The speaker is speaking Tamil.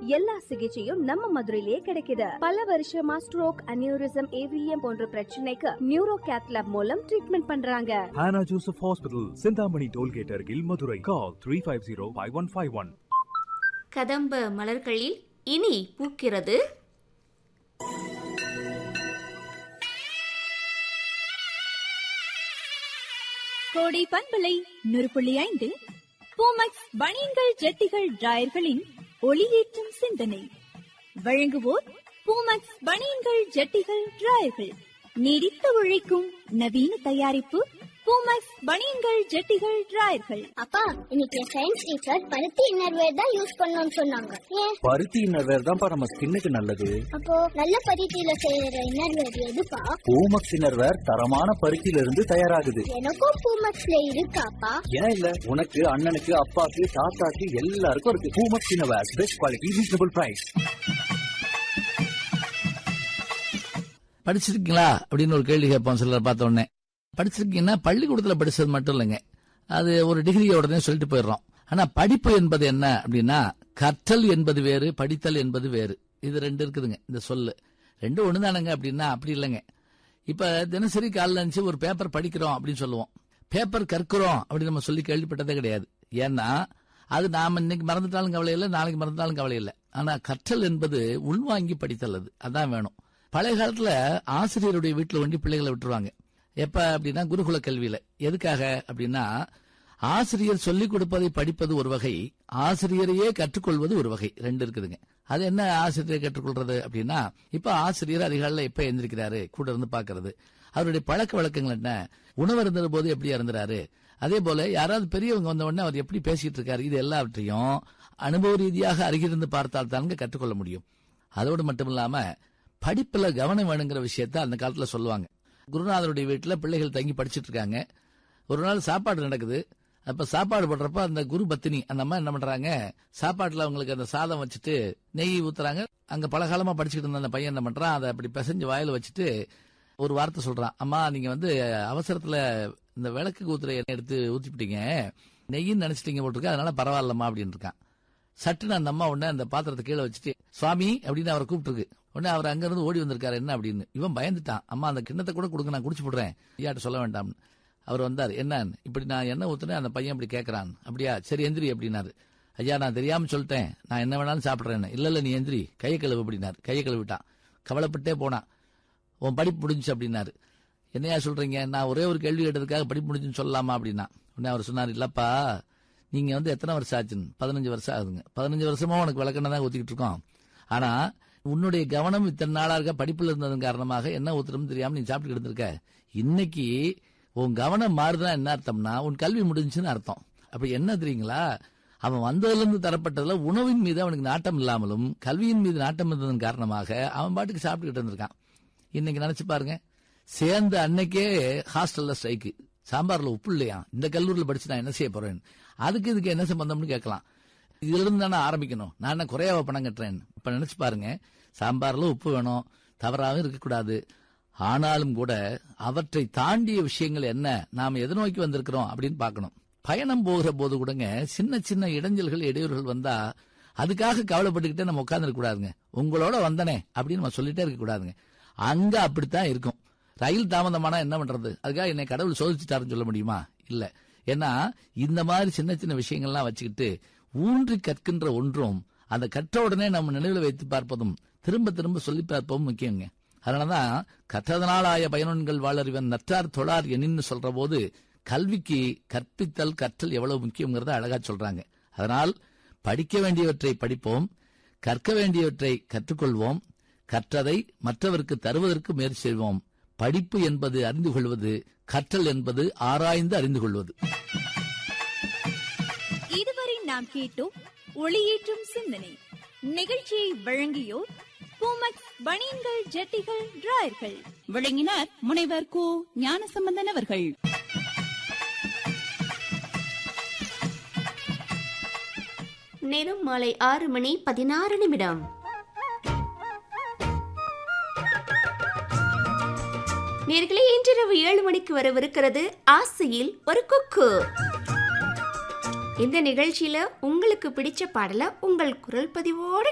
எல்லா சிகிச்சையும் நம்ம மதுரையிலேயே கிடைக்குது பல வருஷமா ஸ்ட்ரோக் அனியூரிசம் ஏவிஎம் போன்ற பிரச்சனைக்கு நியூரோ கேத்லாப் மூலம் ட்ரீட்மெண்ட் பண்றாங்க Hannah Joseph Hospital, Sindhamani Tollgate Argil, Madurai. Call 350-5151. கதம்ப மலர்களில் இனி பூக்கிறது கோடை பண்பலை நூறு புள்ளி ஐந்து பூமக்ஸ் பனியன்கள் ஜெட்டிகள் டிராயர்களின் ஒளியேற்றும் சிந்தனை வழங்குவோர் பூமக்ஸ் பனியன்கள் ஜெட்டிகள் டிராயர்கள் நீடித்து உழைக்கும் நவீன தயாரிப்பு பூமக்ஸ் பனியன்கள் ஜெட்டிகள் டிராயர்கள் அப்பா இன்னைக்கு சயின்ஸ் டீச்சர் பருத்தி இன்னர்வேர் தான் யூஸ் பண்ணணும்னு சொன்னாங்க ஏன் பருத்தி இன்னர்வேர் தான்ப்பா நம்ம ஸ்கின்னுக்கு நல்லது அப்போ நல்ல பருத்தியில செய்யற இன்னர்வேர் எதுப்பா பூமக்ஸ் இன்னர்வேர் தரமான பருத்தியில இருந்து தயாராகுது எனக்கும் பூமக்ஸ்ல இருக்காப்பா ஏன் இல்ல உனக்கு அண்ணனுக்கு அப்பாக்கு தாத்தாக்கு எல்லாருக்கும் இருக்கு Poomex innerwear best quality reasonable price படிச்சிருக்கீங்களா அப்படின்னு ஒரு கேள்வி கேட்போம் சிலர் பார்த்த உடனே படிச்சிருக்கீங்கன்னா பள்ளிக்கூடத்துல படிச்சது மட்டும் இல்லைங்க அது ஒரு டிகிரியை உடனே சொல்லிட்டு போயிடுறோம் ஆனா படிப்பு என்பது என்ன அப்படின்னா கற்றல் என்பது வேறு படித்தல் என்பது வேறு இது ரெண்டு இருக்குதுங்க இந்த சொல்லு ரெண்டும் ஒண்ணுதானங்க அப்படின்னா அப்படி இல்லைங்க இப்ப தினசரி காலைல இருந்துச்சு ஒரு பேப்பர் படிக்கிறோம் அப்படின்னு சொல்லுவோம் பேப்பர் கற்கிறோம் அப்படின்னு நம்ம சொல்லி கேள்விப்பட்டதே கிடையாது ஏன்னா அது நாம இன்னைக்கு மறந்துட்டாலும் கவலை இல்லை நாளைக்கு மறந்துட்டாலும் கவலை இல்லை ஆனா கற்றல் என்பது உள்வாங்கி படித்தல் அது அதான் வேணும் பழைய காலத்துல ஆசிரியருடைய வீட்டுல ஒண்டி பிள்ளைகளை விட்டுருவாங்க எப்ப அப்படின்னா குருகுல கல்வியில எதுக்காக அப்படின்னா ஆசிரியர் சொல்லிக் கொடுப்பதை படிப்பது ஒரு வகை ஆசிரியரையே கற்றுக்கொள்வது ஒரு வகை ரெண்டு இருக்குதுங்க அது என்ன ஆசிரியரை கற்றுக்கொள்றது அப்படின்னா இப்ப ஆசிரியர் அதிகாலையில எப்ப எந்திரிக்கிறாரு கூட இருந்து பாக்குறது அவருடைய பழக்க வழக்கங்கள் என்ன உணவு இருந்த போது எப்படி இருந்துறாரு அதே போல யாராவது பெரியவங்க வந்த உடனே அவர் எப்படி பேசிட்டு இருக்காரு இது எல்லாவற்றையும் அனுபவ ரீதியாக அருகிருந்து பார்த்தால் தாங்க கற்றுக்கொள்ள முடியும் அதோடு மட்டும் இல்லாம படிப்புல கவனம் வேணுங்கிற விஷயத்த அந்த காலத்துல சொல்லுவாங்க குருநாதருடைய வீட்டுல பிள்ளைகள் தங்கி படிச்சிட்டு இருக்காங்க ஒரு நாள் சாப்பாடு நடக்குது அப்ப சாப்பாடு போடுறப்ப அந்த குரு பத்தினி அந்த அம்மா என்ன பண்றாங்க சாப்பாட்டுல அவங்களுக்கு அந்த சாதம் வச்சுட்டு நெய் ஊத்துறாங்க அங்க பலகாலமா படிச்சுட்டு இருந்த அந்த பையன் என்ன பண்றான் அதை அப்படி பிசைஞ்சு வாயில வச்சுட்டு ஒரு வார்த்தை சொல்றான் அம்மா நீங்க வந்து அவசரத்துல இந்த விளக்கு ஊத்துற எண்ணெய் எடுத்து ஊத்திப்பிட்டீங்க நெய்ன்னு நினைச்சிட்டீங்க போட்டிருக்க அதனால பரவாயில்லம்மா அப்படின்னு இருக்கான் சட்டுன்னு அந்த அம்மா உடனே அந்த பாத்திரத்தை கீழே வச்சுட்டு சுவாமி அப்படின்னு அவரை கூப்பிட்டுருக்கு உடனே அவர் அங்க இருந்து ஓடி வந்திருக்காரு என்ன அப்படின்னு இவன் பயந்துட்டான் அம்மா அந்த கிண்ணத்தை கூட கொடுங்க நான் குடிச்சு போடுறேன் ஐயாட்ட சொல்ல வேண்டாம்னு அவர் வந்தார் என்னன்னு இப்படி நான் என்ன ஊத்துனேன் அந்த பையன் இப்படி கேட்கறான் அப்படியா சரி எந்திரி அப்படின்னாரு ஐயா நான் தெரியாம சொல்லிட்டேன் நான் என்ன வேணாலும் சாப்பிடுறேன் இல்ல இல்ல நீ எந்திரி கையை கழுவு அப்படின்னாரு கையை கழுவிட்டான் கவலைப்பட்டே போனான் உன் படிப்பு முடிஞ்சு அப்படின்னாரு என்னையா சொல்றீங்க நான் ஒரே ஒரு கேள்வி கேட்டதுக்காக படிப்பு முடிஞ்சுன்னு சொல்லலாமா அப்படின்னா உடனே அவர் சொன்னார் இல்லப்பா நீங்க வந்து எத்தனை வருஷம் ஆச்சுன்னு பதினஞ்சு வருஷம் ஆகுதுங்க பதினஞ்சு வருஷமா உனக்கு விளக்கணம் தான் ஊத்திக்கிட்டு இருக்கோம் ஆனா உன்னுடைய கவனம் இத்தனை நாளா இருக்க படிப்புல இருந்ததன் காரணமாக என்ன ஊத்துறோம்னு தெரியாம நீ சாப்பிட்டு இருந்திருக்க இன்னைக்கு உன் கவனம் மாறுதுன்னா என்ன அர்த்தம்னா உன் கல்வி முடிஞ்சுன்னு அர்த்தம் அப்ப என்ன தெரியுங்களா அவன் வந்ததுல இருந்து தரப்பட்டதுல உணவின் மீது அவனுக்கு நாட்டம் இல்லாமலும் கல்வியின் மீது நாட்டம் இருந்ததன் காரணமாக அவன் பாட்டுக்கு சாப்பிட்டுக்கிட்டு இருந்திருக்கான் இன்னைக்கு நினைச்சு பாருங்க சேர்ந்த அன்னைக்கே ஹாஸ்டல்ல ஸ்ட்ரைக்கு சாம்பார்ல உப்பு இல்லையா இந்த கல்லூரியில் படிச்சு நான் என்ன செய்ய போறேன் அதுக்கு இதுக்கு என்ன சம்பந்தம்னு கேட்கலாம் இதுல இருந்து தானே ஆரம்பிக்கணும் நான் என்ன குறையாவ பணம் கட்டுறேன் இப்ப நினைச்சு பாருங்க சாம்பார்ல உப்பு வேணும் தவறாகவும் இருக்கக்கூடாது ஆனாலும் கூட அவற்றை தாண்டிய விஷயங்கள் என்ன நாம எதை நோக்கி வந்திருக்கிறோம் அப்படின்னு பார்க்கணும் பயணம் போகிற போது கூடங்க சின்ன சின்ன இடைஞ்சல்கள் இடையூறுகள் வந்தா அதுக்காக கவலைப்பட்டுக்கிட்டே நம்ம உட்கார்ந்துருக்க கூடாதுங்க உங்களோட வந்தனே அப்படின்னு நம்ம சொல்லிட்டே இருக்க கூடாதுங்க அங்க அப்படித்தான் இருக்கும் ரயில் தாமதமானா என்ன பண்றது அதுக்காக என்னை கடவுள் சோதிச்சுட்டாருன்னு சொல்ல முடியுமா இல்ல ஏன்னா இந்த மாதிரி சின்ன சின்ன விஷயங்கள்லாம் வச்சுக்கிட்டு ஊன்றி கற்கின்ற ஒன்றும் அந்த கற்ற உடனே நம்ம நினைவில் வைத்து பார்ப்பதும் திரும்ப திரும்ப சொல்லி பார்ப்பதும் முக்கியங்க அதனாலதான் கற்றதனால் ஆய பயனன்கள் வாழறிவன் நற்றார் தொழார் எண்ணின்னு சொல்ற போது கல்விக்கு கற்பித்தல் கற்றல் எவ்வளவு முக்கியங்கிறத அழகா சொல்றாங்க அதனால் படிக்க வேண்டியவற்றை படிப்போம் கற்க வேண்டியவற்றை கற்றுக்கொள்வோம் கற்றதை மற்றவருக்கு தருவதற்கு முயற்சி செய்வோம் படிப்பு என்பது அறிந்து கொள்வது கற்றல் என்பது ஆராய்ந்து அறிந்து கொள்வது இதுவரை நாம் கேட்டோம் ஒளியேற்றும் சிந்தனை நிகழ்ச்சியை வழங்கியோர் பூமக்ஸ் பனியன்கள் ஜெட்டிகள் டிராயர்கள் விளங்கினார் முனைவர் கு ஞானசம்பந்தன் அவர்கள் நேரம் மாலை ஆறு மணி பதினாறு நிமிடம் நேர்களே இன்றிரவு ஏழு மணிக்கு வரவிருக்கிறது ஆசையில் ஒரு குக்கு இந்த நிகழ்ச்சியில உங்களுக்கு பிடிச்ச பாடலை உங்கள் குரல் பதிவோடு